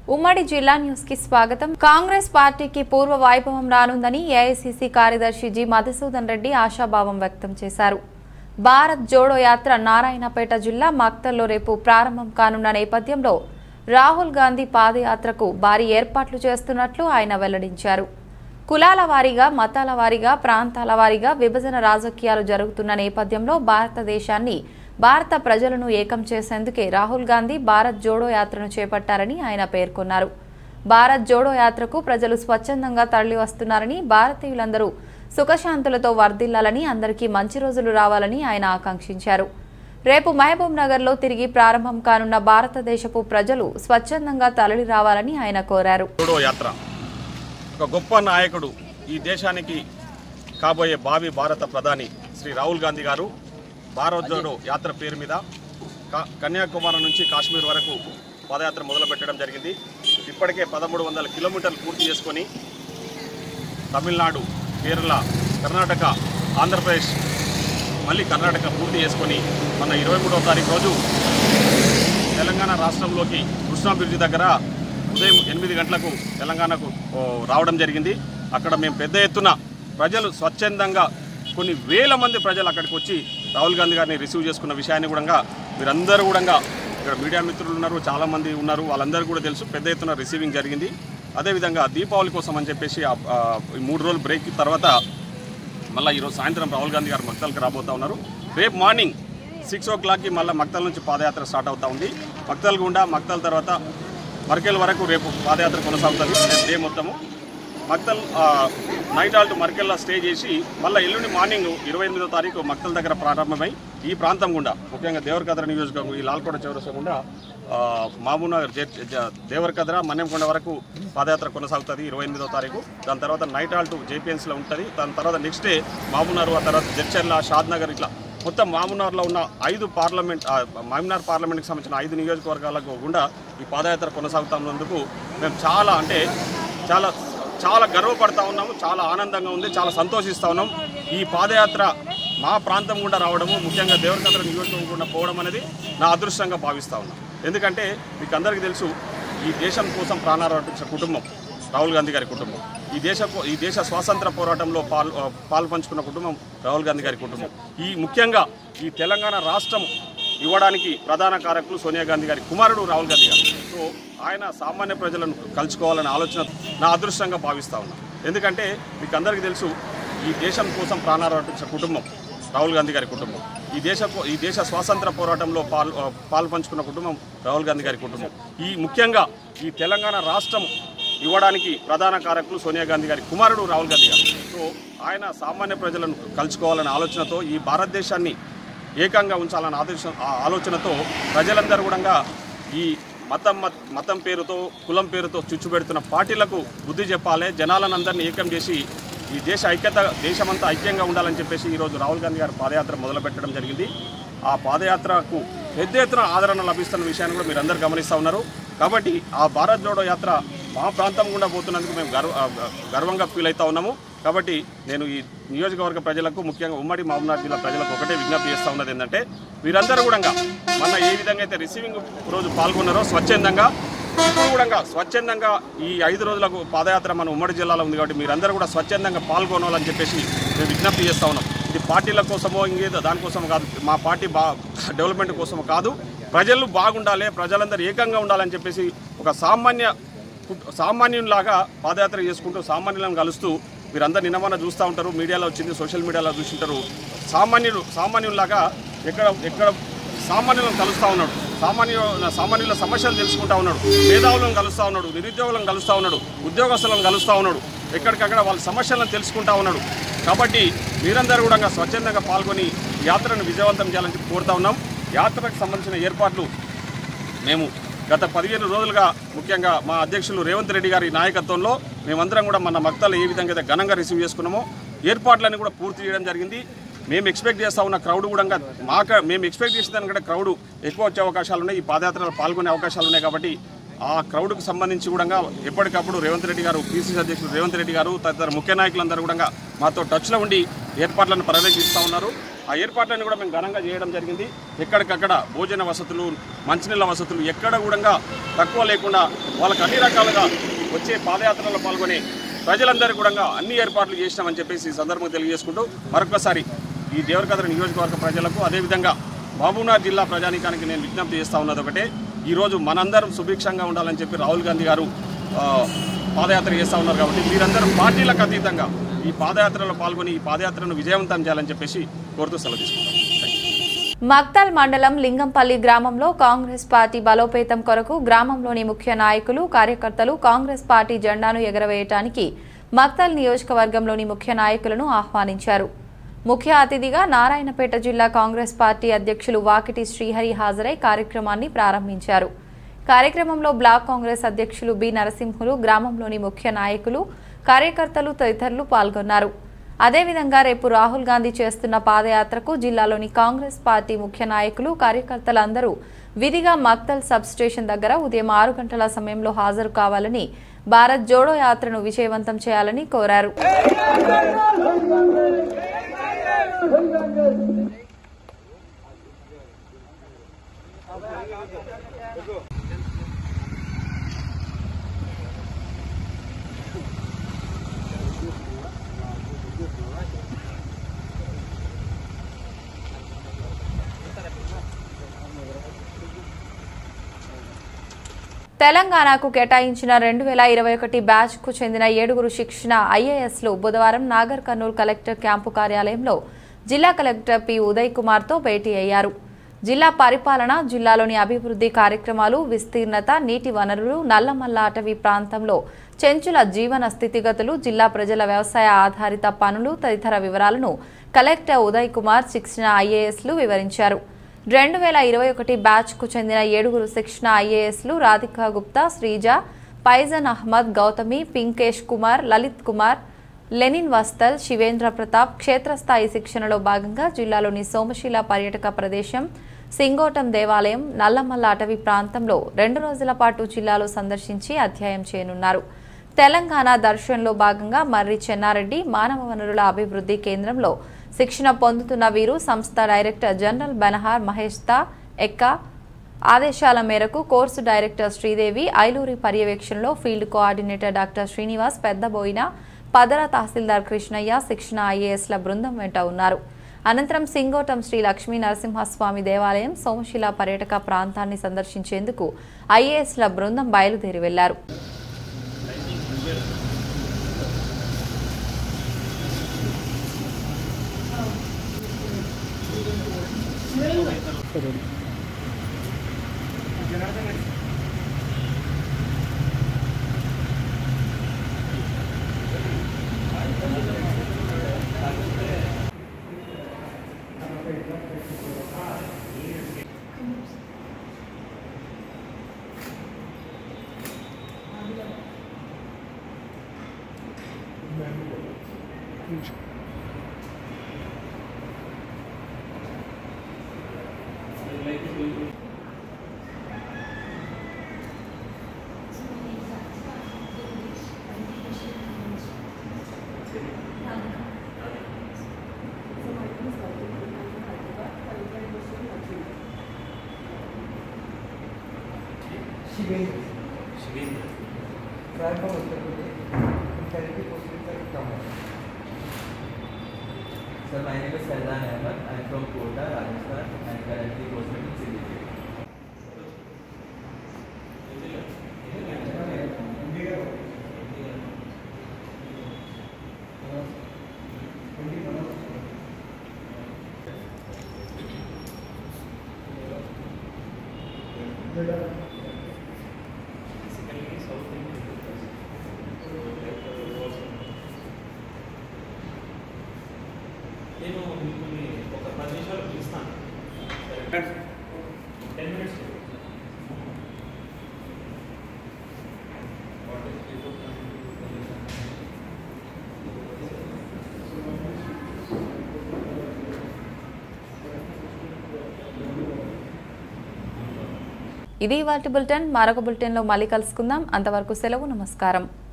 ఉమ్మడి జిల్లా న్యూస్ కి స్వాగతం కాంగ్రెస్ పార్టీకి పూర్వ వైభవం రానుందని ఏఐసిసి కార్యదర్శి జి మధుసూదన్ రెడ్డి ఆశాభావం వ్యక్తం చేశారు భారత్ జోడో యాత్ర నారాయణపేట జిల్లా మక్తల్లో రేపు ప్రారంభం కానున్న నేపథ్యంలో రాహుల్ గాంధీ పాదయాత్రకు భారీ ఏర్పాట్లు చేస్తున్నట్లు ఆయన వెల్లడించారు కులాల వారీగా మతాల వారీగా ప్రాంతాల వారీగా విభజన రాజకీయాలు జరుగుతున్న నేపథ్యంలో భారతదేశాన్ని భారత ప్రజలను ఏకం చేసేందుకే రాహుల్ గాంధీ భారత్ జోడో యాత్రను చేపట్టారని ఆయన పేర్కొన్నారు భారత్ జోడో యాత్రకు ప్రజలు స్వచ్ఛందంగా తరలి వస్తున్నారని భారతీయులందరూ సుఖశాంతులతో వర్ధిల్లాలని అందరికీ మంచి రోజులు రావాలని ఆయన ఆకాంక్షించారు రేపు మహబూబ్ నగర్లో తిరిగి ప్రారంభం కానున్న భారతదేశపు ప్రజలు స్వచ్ఛందంగా తరలి రావాలని ఆయన కోరారు జోడో యాత్ర ఒక గొప్ప నాయకుడు ఈ దేశానికి కాబోయే భావి భారత ప్రధాని శ్రీ రాహుల్ గాంధీ గారు భారత్ జోడో యాత్ర పేరు మీద కా- కన్యాకుమారి నుంచి కాశ్మీర్ వరకు పాదయాత్ర మొదలుపెట్టడం జరిగింది ఇప్పటికే పదమూడు వందల కిలోమీటర్లు పూర్తి చేసుకొని తమిళనాడు కేరళ కర్ణాటక ఆంధ్రప్రదేశ్ మళ్ళీ కర్ణాటక పూర్తి చేసుకొని మన ఇరవై మూడవ తారీఖు రోజు తెలంగాణ రాష్ట్రంలోకి కృష్ణా బ్రిడ్జి దగ్గర ఉదయం ఎనిమిది గంటలకు తెలంగాణకు ఓ, రావడం జరిగింది అక్కడ మేము పెద్ద ఎత్తున ప్రజలు స్వచ్ఛందంగా కొన్ని వేల మంది ప్రజలు అక్కడికి వచ్చి రాహుల్ గాంధీ గారిని రిసీవ్ చేసుకున్న విషయాన్ని కూడా మీరందరూ కూడా ఇక్కడ మీడియా మిత్రులు ఉన్నారు చాలామంది ఉన్నారు వాళ్ళందరూ కూడా తెలుసు పెద్ద ఎత్తున రిసీవింగ్ జరిగింది అదేవిధంగా దీపావళి కోసం అని చెప్పేసి ఆ- ఆ ఈ మూడు రోజులు బ్రేక్ తర్వాత మళ్ళీ ఈరోజు సాయంత్రం రాహుల్ గాంధీ గారు మక్తల్కి రాబోతా ఉన్నారు రేపు మార్నింగ్ సిక్స్ ఓ క్లాక్కి మళ్ళీ మక్తల్ నుంచి పాదయాత్ర స్టార్ట్ అవుతా ఉంది మక్తల్ గుండా మక్తల్ తర్వాత మర్కెల్ వరకు రేపు పాదయాత్ర కొనసాగుతుంది రేపు డే మొత్తము మక్తల్ ఆ, నైట్ ఆల్ట్ మర్కెల్లో స్టే చేసి మళ్ళీ ఎల్లుండి మార్నింగ్ ఇరవై ఎనిమిదో తారీఖు మక్తల్ దగ్గర ప్రారంభమై ఈ ప్రాంతం గుండా ముఖ్యంగా దేవరకద్ర నియోజకవర్గం ఈ లాల్కోట చౌరస గుండా ఆ, మహబూబ్నగర్ జే జ- దేవరకద్ర మన్నెంకొండ వరకు పాదయాత్ర కొనసాగుతుంది ఇరవై ఎనిమిదో తారీఖు దాని తర్వాత నైట్ ఆల్ట్ జేపీఎన్స్లో ఉంటుంది దాని తర్వాత నెక్స్ట్ డే మహబూబ్నగర్ ఆ తర్వాత జడ్చర్ల షాద్నగర్ ఇట్లా మొత్తం మామునార్లో ఉన్న ఐదు పార్లమెంట్ ఆ, మామునార్ పార్లమెంట్కి సంబంధించిన ఐదు నియోజకవర్గాలకు గుండా ఈ పాదయాత్ర కొనసాగుతున్నందుకు మేము చాలా అంటే చాలా చాలా గర్వపడతా ఉన్నాము చాలా ఆనందంగా ఉంది చాలా సంతోషిస్తూ ఉన్నాం ఈ పాదయాత్ర మా ప్రాంతం గుండా రావడము ముఖ్యంగా దేవరకద్ర నియోజకవర్గం గుండా పోవడం అనేది నా అదృష్టంగా భావిస్తూ ఉన్నాం ఎందుకంటే మీకు అందరికీ తెలుసు ఈ దేశం కోసం ప్రాణాలు అర్పించిన కుటుంబం రాహుల్ గాంధీ గారి కుటుంబం ఈ దేశ ఈ దేశ స్వాతంత్ర పోరాటంలో పాల్ పాలు పంచుకున్న కుటుంబం రాహుల్ గాంధీ గారి కుటుంబం ఈ ముఖ్యంగా ఈ తెలంగాణ రాష్ట్రం ఇవ్వడానికి ప్రధాన కారకులు సోనియా గాంధీ గారి కుమారుడు రాహుల్ గాంధీ గారు సో ఆయన సామాన్య ప్రజలను కలుసుకోవాలనే ఆలోచన నా అదృష్టంగా భావిస్తా ఉన్నా ఎందుకంటే మీకు అందరికీ తెలుసు ఈ దేశం కోసం ప్రాణాలు అర్పించిన కుటుంబం రాహుల్ గాంధీ గారి కుటుంబం ఈ దేశ ఈ దేశ స్వాతంత్ర పోరాటంలో పాలు పాలు పంచుకున్న కుటుంబం రాహుల్ గాంధీ గారి కుటుంబం ఈ ముఖ్యంగా ఈ తెలంగాణ రాష్ట్రం ఇవ్వడానికి ప్రధాన కారకులు సోనియా గాంధీ గారి కుమారుడు రాహుల్ గాంధీ గారు సో ఆయన సామాన్య ప్రజలను కలుసుకోవాలనే ఆలోచనతో ఈ భారతదేశాన్ని ఏకంగా ఉంచాలన్న ఆదేశ ఆ ఆలోచనతో ప్రజలందరూ కూడా ఈ మతం మత- మతం పేరుతో కులం పేరుతో చుచ్చుపెడుతున్న పార్టీలకు బుద్ధి చెప్పాలి జనాలను అందరినీ ఏకం చేసి ఈ దేశ ఐక్యత దేశమంతా ఐక్యంగా ఉండాలని చెప్పేసి ఈరోజు రాహుల్ గాంధీ గారు పాదయాత్ర మొదలుపెట్టడం జరిగింది ఆ పాదయాత్రకు పెద్ద ఎత్తున ఆదరణ లభిస్తున్న విషయాన్ని కూడా మీరు అందరూ గమనిస్తూ ఉన్నారు కాబట్టి ఆ భారత్ జోడో యాత్ర మా ప్రాంతం గుండా పోతున్నందుకు మేము గర్వ ఆ, గర్వంగా ఫీల్ అవుతా ఉన్నాము కాబట్టి నేను ఈ నియోజకవర్గ ప్రజలకు ముఖ్యంగా ఉమ్మడి మహబూబ్నగర్ జిల్లా ప్రజలకు ఒకటే విజ్ఞప్తి చేస్తూ ఉన్నది ఏంటంటే మీరందరూ కూడా మన ఏ విధంగా అయితే రిసీవింగ్ రోజు పాల్గొన్నారో స్వచ్ఛందంగా ఇప్పుడు కూడా స్వచ్ఛందంగా ఈ ఐదు రోజులకు పాదయాత్ర మన ఉమ్మడి జిల్లాలో ఉంది కాబట్టి మీరందరూ కూడా స్వచ్ఛందంగా పాల్గొనాలని చెప్పేసి మేము విజ్ఞప్తి చేస్తా ఉన్నాం ఇది పార్టీల కోసమో ఇంకేదో దానికోసం కాదు మా పార్టీ బా డెవలప్మెంట్ కోసమో కాదు ప్రజలు బాగుండాలి ప్రజలందరూ ఏకంగా ఉండాలని చెప్పేసి ఒక సామాన్య సామాన్యులాగా పాదయాత్ర చేసుకుంటూ సామాన్యులను కలుస్తూ మీరందరూ నిన్నమన్న చూస్తూ ఉంటారు మీడియాలో వచ్చింది సోషల్ మీడియాలో చూసింటారు సామాన్యులు సామాన్యులాగా ఎక్కడ ఎక్కడ సామాన్యులను కలుస్తూ ఉన్నాడు సామాన్య సామాన్యుల సమస్యలు తెలుసుకుంటా ఉన్నాడు మేధావులను కలుస్తూ ఉన్నాడు నిరుద్యోగులను కలుస్తూ ఉన్నాడు ఉద్యోగస్తులను కలుస్తూ ఉన్నాడు ఎక్కడికక్కడ వాళ్ళ సమస్యలను తెలుసుకుంటా ఉన్నాడు కాబట్టి మీరందరూ కూడా స్వచ్ఛందంగా పాల్గొని యాత్రను విజయవంతం చేయాలని చెప్పి కోరుతా ఉన్నాం యాత్రకు సంబంధించిన ఏర్పాట్లు మేము గత పదిహేను రోజులుగా ముఖ్యంగా మా అధ్యక్షులు రేవంత్ రెడ్డి గారి నాయకత్వంలో మేమందరం కూడా మన మక్తలు ఏ విధంగా అయితే ఘనంగా రిసీవ్ చేసుకున్నామో ఏర్పాట్లన్నీ కూడా పూర్తి చేయడం జరిగింది మేము ఎక్స్పెక్ట్ చేస్తా ఉన్న క్రౌడ్ కూడా మాక మేము ఎక్స్పెక్ట్ చేసిన దానికంటే క్రౌడ్ ఎక్కువ వచ్చే అవకాశాలు ఉన్నాయి ఈ పాదయాత్రలో పాల్గొనే అవకాశాలు ఉన్నాయి కాబట్టి ఆ క్రౌడ్కు సంబంధించి కూడా ఎప్పటికప్పుడు రేవంత్ రెడ్డి గారు పిసిసి అధ్యక్షుడు రేవంత్ రెడ్డి గారు తదితర ముఖ్య నాయకులందరూ కూడా మాతో టచ్లో ఉండి ఏర్పాట్లను పర్యవేక్షిస్తూ ఉన్నారు ఆ ఏర్పాట్లను కూడా మేము ఘనంగా చేయడం జరిగింది ఎక్కడికక్కడ భోజన వసతులు మంచినీళ్ళ వసతులు ఎక్కడ కూడా తక్కువ లేకుండా వాళ్ళకి అన్ని రకాలుగా వచ్చే పాదయాత్రలో పాల్గొనే ప్రజలందరూ కూడా అన్ని ఏర్పాట్లు చేసినామని చెప్పేసి ఈ సందర్భంగా తెలియజేసుకుంటూ మరొకసారి ఈ దేవరకద్ర నియోజకవర్గ ప్రజలకు అదేవిధంగా మహబూబ్నగర్ జిల్లా ప్రజానీకానికి నేను విజ్ఞప్తి చేస్తా ఉన్నది ఒకటే ఈరోజు మనందరం సుభిక్షంగా ఉండాలని చెప్పి రాహుల్ గాంధీ గారు ఆ, పాదయాత్ర చేస్తూ ఉన్నారు కాబట్టి మీరందరూ పార్టీలకు అతీతంగా ఈ పాదయాత్రలో పాల్గొని ఈ పాదయాత్రను విజయవంతం చేయాలని చెప్పేసి కోరుతూ సెలవు తీసుకుంటాం థ్యాంక్ యూ. మక్తల్ మండలం లింగంపల్లి గ్రామంలో కాంగ్రెస్ పార్టీ బలోపేతం కొరకు గ్రామంలోని ముఖ్య నాయకులు కార్యకర్తలు కాంగ్రెస్ పార్టీ జెండాను ఎగరవేయటానికి మక్తల్ నియోజకవర్గంలోని ముఖ్య నాయకులను ఆహ్వానించారు ముఖ్య అతిథిగా నారాయణపేట జిల్లా కాంగ్రెస్ పార్టీ అధ్యక్షులు వాకిటి శ్రీహరి హాజరై కార్యక్రమాన్ని ప్రారంభించారు కార్యక్రమంలో బ్లాక్ కాంగ్రెస్ అధ్యక్షులు బి నరసింహులు గ్రామంలోని ముఖ్య నాయకులు కార్యకర్తలు తదితరులు పాల్గొన్నారు అదేవిధంగా రేపు రాహుల్ గాంధీ చేస్తున్న పాదయాత్రకు జిల్లాలోని కాంగ్రెస్ పార్టీ ముఖ్య నాయకులు కార్యకర్తలందరూ విధిగా మక్తల్ సబ్ స్టేషన్ దగ్గర ఉదయం ఆరు గంటల సమయంలో హాజరు కావాలని భారత్ జోడో యాత్రను విజయవంతం చేయాలని కోరారు తెలంగాణకు కేటాయించిన రెండు వేల ఇరవై ఒకటి బ్యాచ్కు చెందిన ఏడుగురు శిక్షణ ఐఏఎస్లు బుధవారం నాగర్ కర్నూలు కలెక్టర్ క్యాంపు కార్యాలయంలో జిల్లా కలెక్టర్ పి ఉదయ్ కుమార్తో భేటీ అయ్యారు జిల్లా పరిపాలన జిల్లాలోని అభివృద్ధి కార్యక్రమాలు విస్తీర్ణత నీటి వనరులు నల్లమల్ల అటవీ ప్రాంతంలో చెంచుల జీవన స్థితిగతులు జిల్లా ప్రజల వ్యవసాయ ఆధారిత పనులు తదితర వివరాలను కలెక్టర్ ఉదయ్ కుమార్ శిక్షణ ఐఏఎస్లు వివరించారు రెండు వేల ఇరవై ఒకటి బ్యాచ్కు చెందిన ఏడుగురు శిక్షణ ఐఏఎస్లు రాధికా గుప్తా శ్రీజ పైజన్ అహ్మద్ గౌతమి పింకేష్ కుమార్ లలిత్ కుమార్ లెనిన్ వస్తల్ శివేంద్ర ప్రతాప్ క్షేత్రస్థాయి శిక్షణలో భాగంగా జిల్లాలోని సోమశిల పర్యాటక ప్రదేశం సింగోటం దేవాలయం నల్లమల్ల అటవీ ప్రాంతంలో రెండు రోజుల పాటు జిల్లాలో సందర్శించి అధ్యయనం చేయనున్నారు తెలంగాణ దర్శన్లో భాగంగా మర్రి చెన్నారెడ్డి మానవ వనరుల అభివృద్ధి కేంద్రంలో శిక్షణ పొందుతున్న వీరు సంస్థ డైరెక్టర్ జనరల్ బెనహార్ మహేష్ తా ఎక్క ఆదేశాల మేరకు కోర్సు డైరెక్టర్ శ్రీదేవి ఐలూరి పర్యవేక్షణలో field coordinator doctor Srinivas Peddaboina Padara tahsildar Krishnaiah శిక్షణ ఐఏఎస్ల బృందం వెంట ఉన్నారు అనంతరం సింగోటం శ్రీ లక్ష్మీ నరసింహస్వామి దేవాలయం సోమశిల పర్యాటక ప్రాంతాన్ని సందర్శించేందుకు ఐఏఎస్ల బృందం బయలుదేరి వెళ్లారు Shivendra Shivendra try from Uttar Pradesh therapy posting sir कम है Sir, my name is Faizan Ahmed. I am from Kota, Rajasthan and currently posted in Siliguri. నేను మిమ్మల్ని ఒక పది నిమిషాలు పిలుస్తాను టెన్ మినిట్స్ ఇది వాటి బులెటిన్ మరొక బులెటిన్లో మళ్ళీ కలుసుకుందాం అంతవరకు సెలవు నమస్కారం